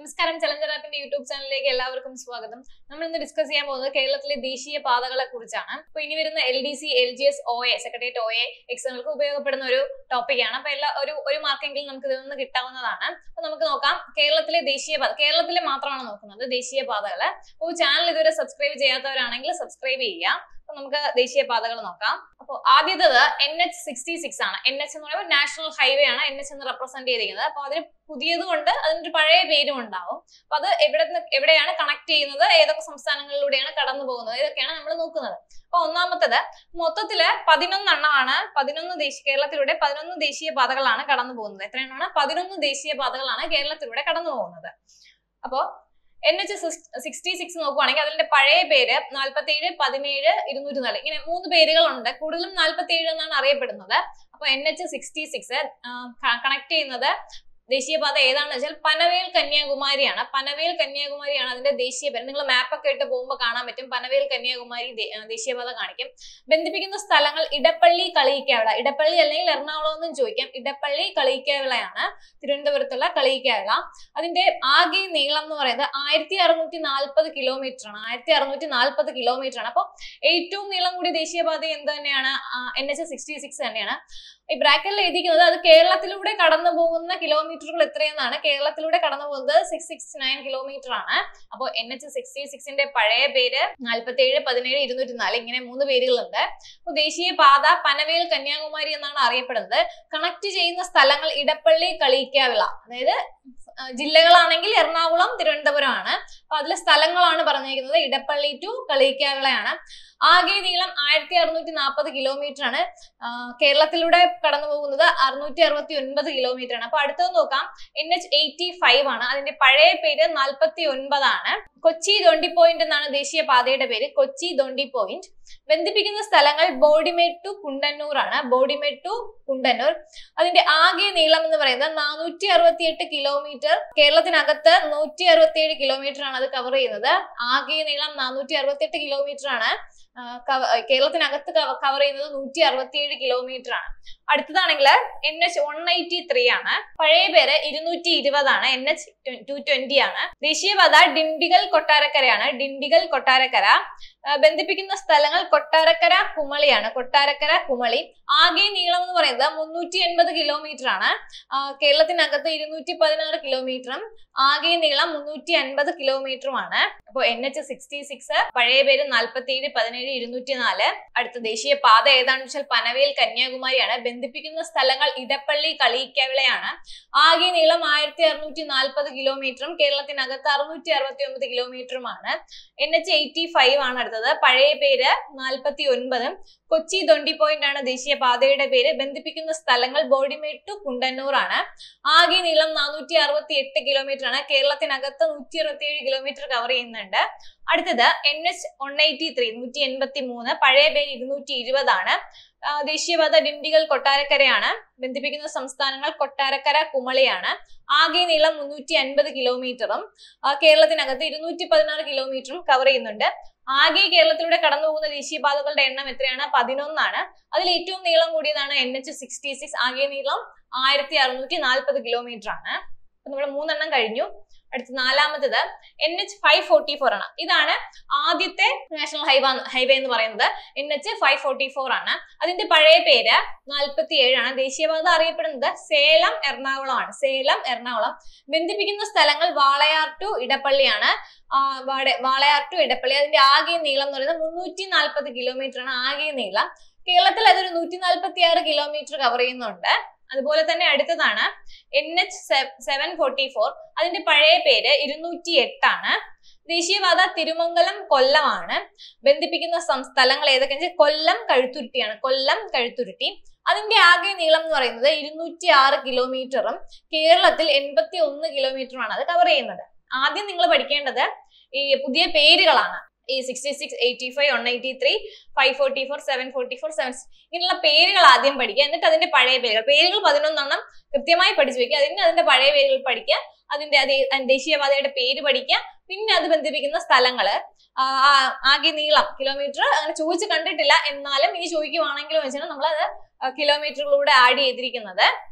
നമസ്കാരം challenger ആപ്പിന്റെ YouTube ചാനലിലേക്ക് എല്ലാവർക്കും സ്വാഗതം നമ്മൾ ഇന്ന് ഡിസ്കസ് ചെയ്യാൻ പോകുന്നത് കേരളത്തിലെ ദേശീയ പാതകളെ കുറിച്ചാണ് അപ്പൊ ഇനി വരുന്ന L D C L G S O A secretariat O A എക്സാമുകൾക്ക് ഉപയോഗപ്പെടുന്ന ഒരു ടോപ്പിക്കാണ് അപ്പൊ എല്ലാ ഒരു ഒരു മാർക്കെങ്കിലും നമുക്ക് ഇതിൽ നിന്ന് കിട്ടാവുന്നതാണ് അപ്പൊ നമുക്ക് നോക്കാം കേരളത്തിലെ ദേശീയ പാത കേരളത്തിലെ മാത്രമാണ് നോക്കുന്നത് ദേശീയ പാതകള് അപ്പോൾ ചാനൽ ഇതുവരെ സബ്സ്ക്രൈബ് ചെയ്യാത്തവരാണെങ്കിൽ സബ്സ്ക്രൈബ് ചെയ്യുക അപ്പൊ നമുക്ക് ദേശീയ പാതകൾ നോക്കാം അപ്പോൾ ആദ്യത്തേത് എൻ എച്ച് സിക്സ്റ്റി സിക്സ് ആണ് എൻ എച്ച് എന്ന് പറയുമ്പോൾ നാഷണൽ ഹൈവേ ആണ് എൻ എച്ച് എന്ന് റെപ്രസെന്റ് ചെയ്തിരിക്കുന്നത് അപ്പൊ അതിന് പുതിയത് കൊണ്ട് അതിനൊരു പഴയ പേരും ഉണ്ടാവും അപ്പൊ അത് എവിടെ നിന്ന് എവിടെയാണ് കണക്ട് ചെയ്യുന്നത് ഏതൊക്കെ സംസ്ഥാനങ്ങളിലൂടെയാണ് കടന്നു പോകുന്നത് ഇതൊക്കെയാണ് നമ്മൾ നോക്കുന്നത് അപ്പൊ ഒന്നാമത്തത് മൊത്തത്തില് പതിനൊന്നെണ്ണമാണ് പതിനൊന്ന് ദേശീയ കേരളത്തിലൂടെ പതിനൊന്ന് ദേശീയ പാതകളാണ് കടന്നു പോകുന്നത് എത്രയെണ്ണമാണ് പതിനൊന്ന് ദേശീയ പാതകളാണ് കേരളത്തിലൂടെ കടന്നു പോകുന്നത് അപ്പോ എൻ എച്ച് സിക്സ്റ്റി സിക്സ് നോക്കുവാണെങ്കിൽ അതിന്റെ പഴയ പേര് നാൽപ്പത്തി ഏഴ് പതിനേഴ് ഇരുന്നൂറ്റി നാല് ഇങ്ങനെ മൂന്ന് പേരുകളുണ്ട് കൂടുതലും നാൽപ്പത്തി ഏഴ് എന്നാണ് അറിയപ്പെടുന്നത് അപ്പൊ N H sixty six connect ചെയ്യുന്നത് ദേശീയപാത ഏതാണെന്ന് വെച്ചാൽ പനവേൽ കന്യാകുമാരിയാണ് പനവേൽ കന്യാകുമാരിയാണ് അതിന്റെ ദേശീയ പേര് നിങ്ങൾ മാപ്പൊക്കെ ഇട്ട് പോകുമ്പോൾ കാണാൻ പറ്റും പനവേൽ കന്യാകുമാരി ദേ- ആ, ദേശീയപാത കാണിക്കും ബന്ധിപ്പിക്കുന്ന സ്ഥലങ്ങൾ ഇടപ്പള്ളി കളിയിക്കാവിള ഇടപ്പള്ളി അല്ലെങ്കിൽ എറണാകുളം എന്നും ചോദിക്കാം ഇടപ്പള്ളി കളിയിക്കാവിളയാണ് തിരുവനന്തപുരത്തുള്ള കളിയിക്കാവിള അതിന്റെ ആകെ നീളം എന്ന് പറയുന്നത് ആയിരത്തി അറുന്നൂറ്റി നാൽപ്പത് കിലോമീറ്റർ ആണ് ആയിരത്തി അറുന്നൂറ്റി നാൽപ്പത് കിലോമീറ്റർ ആണ് അപ്പോൾ ഏറ്റവും നീളം കൂടിയ ദേശീയപാത എന്ത് തന്നെയാണ് എൻ എച്ച് സിക്സ്റ്റി സിക്സ് തന്നെയാണ് ഈ ബ്രാക്കറ്റിൽ എഴുതിക്കുന്നത് അത് കേരളത്തിലൂടെ കടന്നു പോകുന്ന കിലോമീറ്ററുകൾ എത്രയെന്നാണ് കേരളത്തിലൂടെ കടന്നു പോകുന്നത് സിക്സ് സിക്സ് നയൻ കിലോമീറ്റർ ആണ് അപ്പോൾ എൻ എച്ച് സിക്സ്റ്റി സിക്സിന്റെ പഴയ പേര് നാൽപ്പത്തി ഏഴ് പതിനേഴ് ഇരുന്നൂറ്റി നാല് ഇങ്ങനെ മൂന്ന് പേരുകളുണ്ട് അപ്പോൾ ദേശീയ പാത പനവേൽ കന്യാകുമാരി എന്നാണ് അറിയപ്പെടുന്നത് കണക്ട് ചെയ്യുന്ന സ്ഥലങ്ങൾ ഇടപ്പള്ളി കളിയിക്കാവിള അതായത് ആ, ജില്ലകളാണെങ്കിൽ എറണാകുളം തിരുവനന്തപുരം ആണ് അപ്പൊ അതിലെ സ്ഥലങ്ങളാണ് പറഞ്ഞിരിക്കുന്നത് ഇടപ്പള്ളി ടു കളിയിക്കാവിളയാണ് ആകെ നീളം ആയിരത്തി അറുന്നൂറ്റി നാൽപ്പത് കിലോമീറ്റർ ആണ് ആ, കേരളത്തിലൂടെ കടന്നു പോകുന്നത് അറുന്നൂറ്റി അറുപത്തി ഒൻപത് കിലോമീറ്റർ ആണ് അപ്പൊ അടുത്തത് നോക്കാം എൻ എച്ച് എയ്റ്റി ഫൈവ് ആണ് അതിന്റെ പഴയ പേര് നാൽപ്പത്തി ഒൻപതാണ് കൊച്ചി ദൊണ്ടി പോയിന്റ് എന്നാണ് ദേശീയ പാതയുടെ പേര് കൊച്ചി ദൊണ്ടി പോയിന്റ് ബന്ധിപ്പിക്കുന്ന സ്ഥലങ്ങൾ ബോഡിമേട് ടു കുണ്ടന്നൂർ ആണ് ബോഡിമേട് ടു കുണ്ടന്നൂർ അതിന്റെ ആകെ നീളം എന്ന് പറയുന്നത് നാനൂറ്റി അറുപത്തി എട്ട് കിലോമീറ്റർ കേരളത്തിനകത്ത് നൂറ്റി അറുപത്തി ഏഴ് കിലോമീറ്റർ ആണ് അത് കവർ ചെയ്യുന്നത് ആകെ നീളം നാനൂറ്റി അറുപത്തി എട്ട് കിലോമീറ്റർ ആണ് ആ, കവ- കേരളത്തിനകത്ത് കവർ ചെയ്യുന്നത് നൂറ്റി അറുപത്തി ഏഴ് കിലോമീറ്റർ ആണ് അടുത്തതാണെങ്കിൽ N H one eighty three ആണ് പഴയ പേര് ഇരുന്നൂറ്റി ഇരുപതാണ് എൻ എച്ച് ടു ട്വന്റി ആണ് ദേശീയപാത ഡിണ്ടിഗൽ കൊട്ടാരക്കരയാണ് ഡിണ്ടിഗൽ കൊട്ടാരക്കര ആ, ബന്ധിപ്പിക്കുന്ന സ്ഥലങ്ങൾ കൊട്ടാരക്കര കുമളിയാണ് കൊട്ടാരക്കര കുമളി ആകെ നീളം എന്ന് പറയുന്നത് മുന്നൂറ്റി എൺപത് കിലോമീറ്റർ ആണ് ആ, കേരളത്തിനകത്ത് ഇരുന്നൂറ്റി പതിനാറ് കിലോമീറ്ററും ആകെ നീളം മുന്നൂറ്റി അൻപത് കിലോമീറ്ററുമാണ് അപ്പോൾ എൻ എച്ച് സിക്സ്റ്റി സിക്സ് പഴയ പേര് നാൽപ്പത്തി ഏഴ് പതിനേഴ് ഇരുന്നൂറ്റി നാല് അടുത്ത ദേശീയ പാത ഏതാണെന്ന് വെച്ചാൽ പനവേൽ കന്യാകുമാരിയാണ് ബന്ധിപ്പിക്കുന്ന സ്ഥലങ്ങൾ ഇടപ്പള്ളി കളിയിക്കാവിളയാണ് ആകെ നീളം ആയിരത്തി അറുന്നൂറ്റി നാൽപ്പത് കിലോമീറ്ററും കേരളത്തിനകത്ത് അറുന്നൂറ്റി അറുപത്തി ഒമ്പത് കിലോമീറ്ററുമാണ് എൻ എച്ച് എയ്റ്റി ഫൈവ് ആണ് അടുത്തത് പഴയ പേര് നാൽപ്പത്തി ഒൻപതും കൊച്ചി ദൊണ്ടി പോയിന്റ് ആണ് ദേശീയ പാതയുടെ പേര് ബന്ധിപ്പിക്കുന്ന സ്ഥലങ്ങൾ ബോഡിമേട് ടു കുണ്ടന്നൂർ ആണ് ആകെ നീളം നാനൂറ്റി അറുപത്തി എട്ട് കിലോമീറ്റർ ആണ് കേരളത്തിനകത്ത് നൂറ്റി അറുപത്തി ഏഴ് കിലോമീറ്റർ കവർ ചെയ്യുന്നുണ്ട് അടുത്തത് N H one eighty three നൂറ്റി എൺപത്തി മൂന്ന് പഴയ പേര് ഇരുന്നൂറ്റി ഇരുപതാണ് ആ, ദേശീയപാത ഡിണ്ടിഗൽ കൊട്ടാരക്കരയാണ് ബന്ധിപ്പിക്കുന്ന സംസ്ഥാനങ്ങൾ കൊട്ടാരക്കര കുമളിയാണ് ആകെ നീളം മുന്നൂറ്റി അൻപത് കിലോമീറ്ററും ആ, കേരളത്തിനകത്ത് ഇരുന്നൂറ്റി പതിനാറ് കിലോമീറ്ററും കവർ ചെയ്യുന്നുണ്ട് ആകെ കേരളത്തിലൂടെ കടന്നു പോകുന്ന ദേശീയപാതകളുടെ എണ്ണം എത്രയാണ് പതിനൊന്നാണ് അതിൽ ഏറ്റവും നീളം കൂടിയതാണ് എൻ എച്ച് സിക്സ്റ്റി സിക്സ് ആകെ നീളം ആയിരത്തി അറുന്നൂറ്റി നാൽപ്പത് കിലോമീറ്റർ ആണ് അപ്പൊ നമ്മൾ മൂന്നെണ്ണം കഴിഞ്ഞു അടുത്ത നാലാമത്തത് N H five forty four ആണ് ഇതാണ് ആദ്യത്തെ നാഷണൽ ഹൈവേ ഹൈവേ എന്ന് പറയുന്നത് N H five forty four ആണ് അതിന്റെ പഴയ പേര് നാൽപ്പത്തി ഏഴാണ് ദേശീയപാത അറിയപ്പെടുന്നത് സേലം എറണാകുളം ആണ് സേലം എറണാകുളം ബന്ധിപ്പിക്കുന്ന സ്ഥലങ്ങൾ വാളയാർ ടു ഇടപ്പള്ളിയാണ് ആ, വാട- വാളയാർ ടു ഇടപ്പള്ളി അതിന്റെ ആകെ നീളം എന്ന് പറയുന്നത് മുന്നൂറ്റി നാൽപ്പത് കിലോമീറ്റർ ആണ് ആകെ നീളം കേരളത്തിൽ അതൊരു നൂറ്റി നാൽപ്പത്തി ആറ് കിലോമീറ്റർ കവർ ചെയ്യുന്നുണ്ട് അതുപോലെ തന്നെ അടുത്തതാണ് N H seven forty four അതിന്റെ പഴയ പേര് ഇരുന്നൂറ്റി എട്ടാണ് ദേശീയപാത തിരുമംഗലം കൊല്ലമാണ് ബന്ധിപ്പിക്കുന്ന സം- സ്ഥലങ്ങൾ ഏതൊക്കെയാണെന്ന് വെച്ചാൽ കൊല്ലം കഴുത്തുരുട്ടിയാണ് കൊല്ലം കഴുത്തുരുട്ടി അതിന്റെ ആകെ നീളം എന്ന് പറയുന്നത് ഇരുന്നൂറ്റി ആറ് കിലോമീറ്ററും കേരളത്തിൽ എൺപത്തി ഒന്ന് കിലോമീറ്ററുമാണ് അത് കവർ ചെയ്യുന്നത് ആദ്യം നിങ്ങൾ പഠിക്കേണ്ടത് ഈ പുതിയ പേരുകളാണ് ഈ sixty six eighty five one eighty three five forty four seven forty four seven ഇങ്ങനെയുള്ള പേരുകൾ ആദ്യം പഠിക്കുക എന്നിട്ട് അതിന്റെ പഴയ പേരുകൾ പേരുകൾ പതിനൊന്നെണ്ണം കൃത്യമായി പഠിച്ചു വെക്കുക അതിന് അതിന്റെ പഴയ പേരുകൾ പഠിക്കുക അതിന്റെ അതേ അതിന്റെ ദേശീയപാതയുടെ പേര് പഠിക്കുക പിന്നെ അത് ബന്ധിപ്പിക്കുന്ന സ്ഥലങ്ങള് ആ, ആ, ആകെ നീളം കിലോമീറ്റർ അങ്ങനെ ചോദിച്ച് കണ്ടിട്ടില്ല എന്നാലും ഇനി ചോദിക്കുവാണെങ്കിലും വെച്ചാൽ നമ്മളത് കിലോമീറ്ററുകളൂടെ ആഡ് ചെയ്തിരിക്കുന്നത്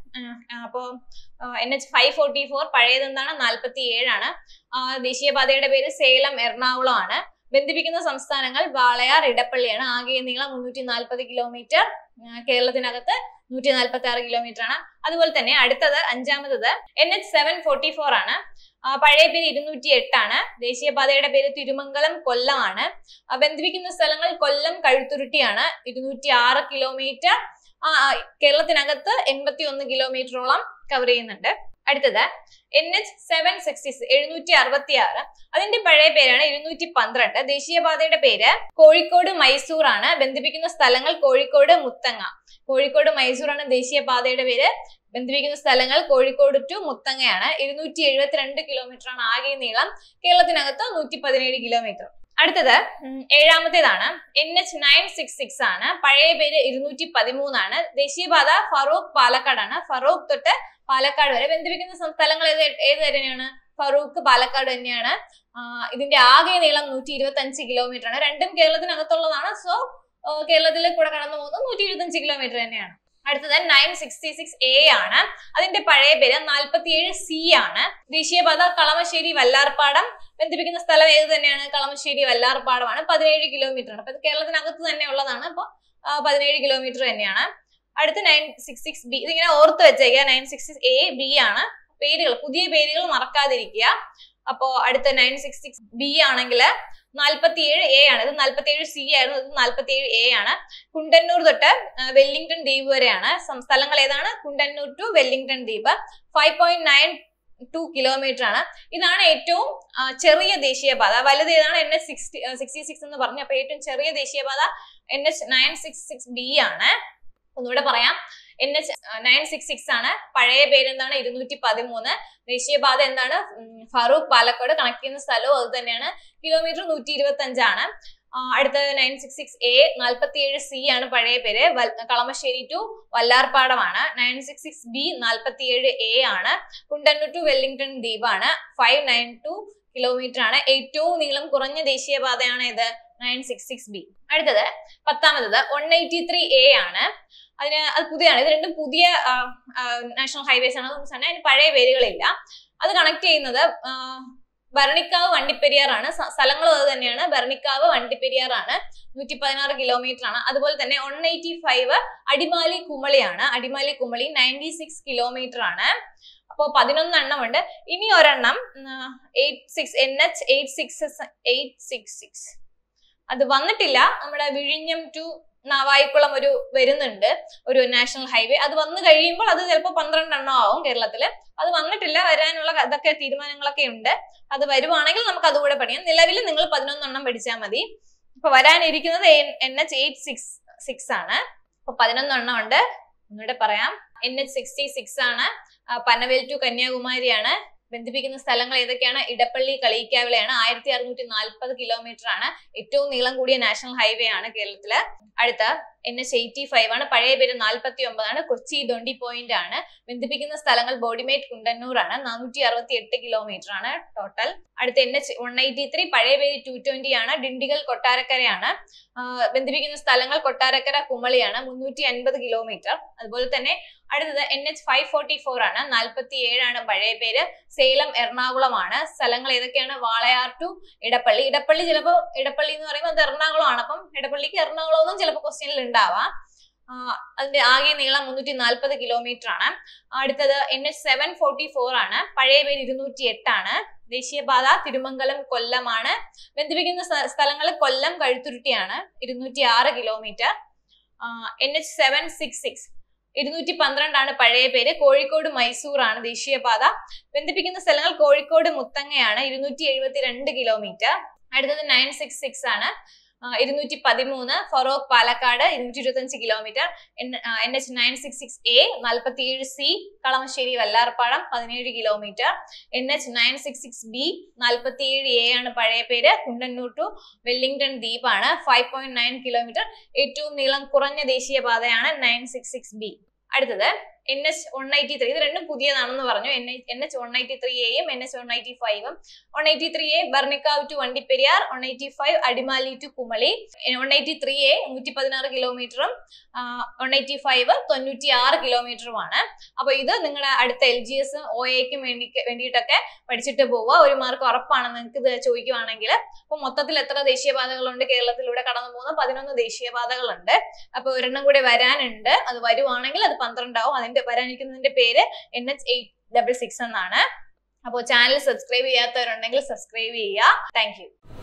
അപ്പോ N H five forty four പഴയത് എന്താണ് നാൽപ്പത്തി ഏഴാണ് ദേശീയപാതയുടെ പേര് സേലം എറണാകുളം ആണ് ബന്ധിപ്പിക്കുന്ന സംസ്ഥാനങ്ങൾ വാളയാർ ഇടപ്പള്ളിയാണ് ആകെ നീളം മുന്നൂറ്റി നാൽപ്പത് കിലോമീറ്റർ കേരളത്തിനകത്ത് നൂറ്റി നാൽപ്പത്തി ആറ് കിലോമീറ്റർ ആണ് അതുപോലെ തന്നെ അടുത്തത് അഞ്ചാമത്തത് N H seven forty four ആണ് പഴയ പേര് ഇരുന്നൂറ്റി എട്ടാണ് ദേശീയപാതയുടെ പേര് തിരുമംഗലം കൊല്ലമാണ് ബന്ധിപ്പിക്കുന്ന സ്ഥലങ്ങൾ കൊല്ലം കഴുത്തുരുട്ടിയാണ് ഇരുന്നൂറ്റി ആറ് കിലോമീറ്റർ കേരളത്തിനകത്ത് എൺപത്തി ഒന്ന് കിലോമീറ്ററോളം കവർ ചെയ്യുന്നുണ്ട് അടുത്തത് എൻ എച്ച് സെവൻ സിക്സ്റ്റി എഴുന്നൂറ്റി അറുപത്തി ആറ് അതിന്റെ പഴയ പേരാണ് ഇരുന്നൂറ്റി പന്ത്രണ്ട് ദേശീയപാതയുടെ പേര് കോഴിക്കോട് മൈസൂർ ആണ് ബന്ധിപ്പിക്കുന്ന സ്ഥലങ്ങൾ കോഴിക്കോട് മുത്തങ്ങ കോഴിക്കോട് മൈസൂർ ആണ് ദേശീയപാതയുടെ പേര് ബന്ധിപ്പിക്കുന്ന സ്ഥലങ്ങൾ കോഴിക്കോട് ടു മുത്തങ്ങയാണ് ഇരുന്നൂറ്റി എഴുപത്തിരണ്ട് കിലോമീറ്റർ ആണ് ആകെ നീളം കേരളത്തിനകത്ത് നൂറ്റി പതിനേഴ് കിലോമീറ്റർ അടുത്തത് ഏഴാമത്തേതാണ് N H nine six six ആണ് പഴയ പേര് ഇരുന്നൂറ്റി പതിമൂന്നാണ് ദേശീയപാത ഫറൂഖ് പാലക്കാടാണ് ഫറൂഖ് തൊട്ട് പാലക്കാട് വരെ ബന്ധിപ്പിക്കുന്ന സ്ഥലങ്ങൾ ഏത് ഏത് തന്നെയാണ് ഫറൂഖ് പാലക്കാട് തന്നെയാണ് ഇതിന്റെ ആകെ നീളം നൂറ്റി ഇരുപത്തി അഞ്ച് കിലോമീറ്റർ ആണ് രണ്ടും കേരളത്തിനകത്തുള്ളതാണ് സോ കേരളത്തിൽ കൂടെ കടന്നു പോകുന്നത് നൂറ്റി ഇരുപത്തി അഞ്ച് കിലോമീറ്റർ തന്നെയാണ് അടുത്തത് നയൻ സിക്സ്റ്റി സിക്സ് എ ആണ് അതിന്റെ പഴയ പേര് നാൽപ്പത്തിയേഴ് സി ആണ് ദേശീയപാത കളമശ്ശേരി വല്ലാർപ്പാടം ബന്ധിപ്പിക്കുന്ന സ്ഥലം ഏത് തന്നെയാണ് കളമശ്ശേരി വല്ലാർപ്പാടമാണ് പതിനേഴ് കിലോമീറ്റർ ആണ് അപ്പൊ ഇത് കേരളത്തിനകത്ത് തന്നെ ഉള്ളതാണ് അപ്പൊ പതിനേഴ് കിലോമീറ്റർ തന്നെയാണ് അടുത്ത നയൻ സിക്സ് സിക്സ് ബി ഇതിങ്ങനെ ഓർത്ത് വെച്ചേക്കുക nine six six A B ആണ് പേരുകൾ പുതിയ പേരുകൾ മറക്കാതിരിക്കുക അപ്പോ അടുത്ത നയൻ സിക്സ് സിക്സ് ബി ആണെങ്കിൽ നാൽപ്പത്തിയേഴ് എ ആണ് ഇത് നാൽപ്പത്തിയേഴ് സി ആയിരുന്നു ഇത് നാൽപ്പത്തിയേഴ് എ ആണ് കുണ്ടന്നൂർ തൊട്ട് വെല്ലിംഗ്ടൺ ദ്വീപ് വരെയാണ് സ്ഥലങ്ങൾ ഏതാണ് കുണ്ടന്നൂർ ടു വെല്ലിംഗ്ടൺ ദ്വീപ് five point nine two kilometre ആണ് ഇതാണ് ഏറ്റവും ചെറിയ ദേശീയപാത വലുത് ഏതാണ് N H sixty sixty six എന്ന് പറഞ്ഞു അപ്പൊ ഏറ്റവും ചെറിയ ദേശീയപാത N H nine six six B ആണ് ഒന്നുകൂടെ പറയാം N H nine six six ആണ് പഴയ പേരെന്താണ് ഇരുന്നൂറ്റി പതിമൂന്ന് ദേശീയപാത എന്താണ് ഫറൂഖ് പാലക്കാട് കണക്ട് ചെയ്യുന്ന സ്ഥലവും അത് തന്നെയാണ് കിലോമീറ്റർ നൂറ്റി ഇരുപത്തി അഞ്ചാണ് അടുത്തത് നയൻ സിക്സ് സിക്സ് എ നാൽപ്പത്തിയേഴ് സി ആണ് പഴയ പേര് കളമശ്ശേരി ടു വല്ലാർപ്പാടമാണ് നയൻ സിക്സ് സിക്സ് ബി നാൽപ്പത്തിയേഴ് എ ആണ് കുണ്ടന്നൂർ ടു വെല്ലിംഗ്ടൺ ദ്വീപാണ് ഫൈവ് നയൻ ടു കിലോമീറ്റർ ആണ് ഏറ്റവും നീളം കുറഞ്ഞ ദേശീയപാതയാണ് ഇത് നയൻ സിക്സ് സിക്സ് ബി അടുത്തത് പത്താമത്തത് വൺ എയ്റ്റി ത്രീ എ ആണ് അതിന് അത് പുതിയതാണ് ഇത് രണ്ടും പുതിയ നാഷണൽ ഹൈവേസ് ആണ് അതിന് പഴയ പേരുകളില്ല അത് കണക്ട് ചെയ്യുന്നത് ഭരണിക്കാവ് വണ്ടിപ്പെരിയാറാണ് സ്ഥലങ്ങളും അത് തന്നെയാണ് ഭരണിക്കാവ് വണ്ടിപ്പെരിയാറാണ് നൂറ്റി പതിനാറ് കിലോമീറ്റർ ആണ് അതുപോലെ തന്നെ വൺ എയ്റ്റി ഫൈവ് അടിമാലി കുമളിയാണ് Adimali Kumily ninety six kilometre ആണ് അപ്പോൾ പതിനൊന്ന് എണ്ണം ഉണ്ട് ഇനി ഒരെണ്ണം eight six N H eight six eight six six അത് വന്നിട്ടില്ല നമ്മുടെ വിഴിഞ്ഞം ടു നാവായിക്കുളം ഒരു വരുന്നുണ്ട് ഒരു നാഷണൽ ഹൈവേ അത് വന്നു കഴിയുമ്പോൾ അത് ചിലപ്പോൾ പന്ത്രണ്ട് എണ്ണം ആവും കേരളത്തിൽ അത് വന്നിട്ടില്ല വരാനുള്ള ഇതൊക്കെ തീരുമാനങ്ങളൊക്കെ ഉണ്ട് അത് വരുവാണെങ്കിൽ നമുക്ക് അതുകൂടെ പഠിക്കാം നിലവിൽ നിങ്ങൾ പതിനൊന്നെണ്ണം പഠിച്ചാൽ മതി ഇപ്പൊ വരാനിരിക്കുന്നത് N H eight six six ആണ് അപ്പൊ പതിനൊന്നെണ്ണം ഉണ്ട് ഒന്നുകൂടെ പറയാം എൻ എച്ച് സിക്സ്റ്റി സിക്സ് ആണ് പനവേൽ ടു കന്യാകുമാരിയാണ് ബന്ധിപ്പിക്കുന്ന സ്ഥലങ്ങൾ ഏതൊക്കെയാണ് ഇടപ്പള്ളി കളിയിക്കാവിളയാണ് ആയിരത്തി അറുന്നൂറ്റി നാൽപ്പത് കിലോമീറ്റർ ആണ് ഏറ്റവും നീളം കൂടിയ നാഷണൽ ഹൈവേ ആണ് കേരളത്തില് അടുത്ത എൻ എച്ച് എയ്റ്റി ഫൈവ് ആണ് പഴയ പേര് നാൽപ്പത്തി ഒമ്പതാണ് കൊച്ചി ദൊണ്ടി പോയിന്റ് ആണ് ബന്ധിപ്പിക്കുന്ന സ്ഥലങ്ങൾ ബോഡിമേറ്റ് കുണ്ടന്നൂർ ആണ് നാനൂറ്റി അറുപത്തി എട്ട് കിലോമീറ്റർ ആണ് ടോട്ടൽ അടുത്ത N H one eighty three പഴയ പേര് ടു ട്വന്റി ആണ് ഡിണ്ടിഗൽ കൊട്ടാരക്കരയാണ് ബന്ധിപ്പിക്കുന്ന സ്ഥലങ്ങൾ കൊട്ടാരക്കര കുമളിയാണ് മുന്നൂറ്റി അൻപത് കിലോമീറ്റർ അതുപോലെ തന്നെ അടുത്തത് N H five forty four ആണ് നാൽപ്പത്തി ഏഴാണ് പഴയ പേര് സേലം എറണാകുളമാണ് സ്ഥലങ്ങൾ ഏതൊക്കെയാണ് വാളയാർ ടു ഇടപ്പള്ളി ഇടപ്പള്ളി ചിലപ്പോൾ ഇടപ്പള്ളി എന്ന് പറയുമ്പോൾ അത് എറണാകുളമാണ് അപ്പം ഇടപ്പള്ളിക്ക് എറണാകുളം എന്നും ചിലപ്പോൾ ക്വസ്റ്റ്യനിൽ ഉണ്ടാവാം അതിന്റെ ആകെ നീളം മുന്നൂറ്റി നാൽപ്പത് കിലോമീറ്റർ ആണ് അടുത്തത് N H seven forty four ആണ് പഴയ പേര് ഇരുന്നൂറ്റി എട്ടാണ് ദേശീയപാത തിരുമംഗലം കൊല്ലമാണ് ബന്ധിപ്പിക്കുന്ന സ്ഥലങ്ങൾ കൊല്ലം കഴുത്തുരുട്ടിയാണ് ഇരുന്നൂറ്റി ആറ് kilometre N H seven six six ഇരുന്നൂറ്റി പന്ത്രണ്ടാണ് പഴയ പേര് കോഴിക്കോട് മൈസൂർ ആണ് ദേശീയപാത ബന്ധിപ്പിക്കുന്ന സ്ഥലങ്ങൾ കോഴിക്കോട് മുത്തങ്ങയാണ് ഇരുന്നൂറ്റി എഴുപത്തി രണ്ട് കിലോമീറ്റർ അടുത്തത് നയൻ സിക്സ് സിക്സ് ആണ് ഇരുന്നൂറ്റി പതിമൂന്ന് ഫറോക്ക് പാലക്കാട് ഇരുന്നൂറ്റി ഇരുപത്തി അഞ്ച് kilometre N H nine six six A നാൽപ്പത്തിയേഴ് സി കളമശ്ശേരി വല്ലാർപ്പാടം പതിനേഴ് kilometre N H nine six six B നാൽപ്പത്തിയേഴ് എ ആണ് പഴയ പേര് കുണ്ടന്നൂർ ടു വെല്ലിംഗ്ടൺ ദ്വീപാണ് ഫൈവ് പോയിന്റ് നയൻ കിലോമീറ്റർ ഏറ്റവും നീളം കുറഞ്ഞ ദേശീയപാതയാണ് നയൻ സിക്സ് സിക്സ് ബി അടുത്തത് N H one eighty three ഇത് രണ്ടും പുതിയതാണെന്ന് പറഞ്ഞു N N H one eighty three എയും എൻ എച്ച് വൺ എയ്റ്റി ഫൈവും one eighty three A ബർണിക്കാവ് to Vandiperiyar one eighty five Adimali to Kumily one eighty three A നൂറ്റി പതിനാറ് കിലോമീറ്ററും വൺ എയ്റ്റി ഫൈവ് തൊണ്ണൂറ്റി ആറ് കിലോമീറ്ററുമാണ് അപ്പൊ ഇത് നിങ്ങളുടെ അടുത്ത എൽ ജി എസ് ഒ എക്കും വേണ്ടി വേണ്ടിയിട്ടൊക്കെ പഠിച്ചിട്ട് പോവുക ഒരു മാർക്ക് ഉറപ്പാണ് നിങ്ങൾക്ക് ഇത് ചോദിക്കുവാണെങ്കിൽ അപ്പൊ മൊത്തത്തിൽ എത്ര ദേശീയപാതകളുണ്ട് കേരളത്തിലൂടെ കടന്നു പോകുന്ന പതിനൊന്ന് ദേശീയപാതകളുണ്ട് അപ്പൊ ഒരെണ്ണം കൂടെ വരാനുണ്ട് അത് വരുവാണെങ്കിൽ അത് പന്ത്രണ്ടാവും അതിന്റെ വരാനിരിക്കുന്നതിന്റെ പേര് N H eight double six എന്നാണ് അപ്പോൾ ചാനൽ സബ്സ്ക്രൈബ് ചെയ്യാത്തവരുണ്ടെങ്കിൽ സബ്സ്ക്രൈബ് ചെയ്യുക താങ്ക് യു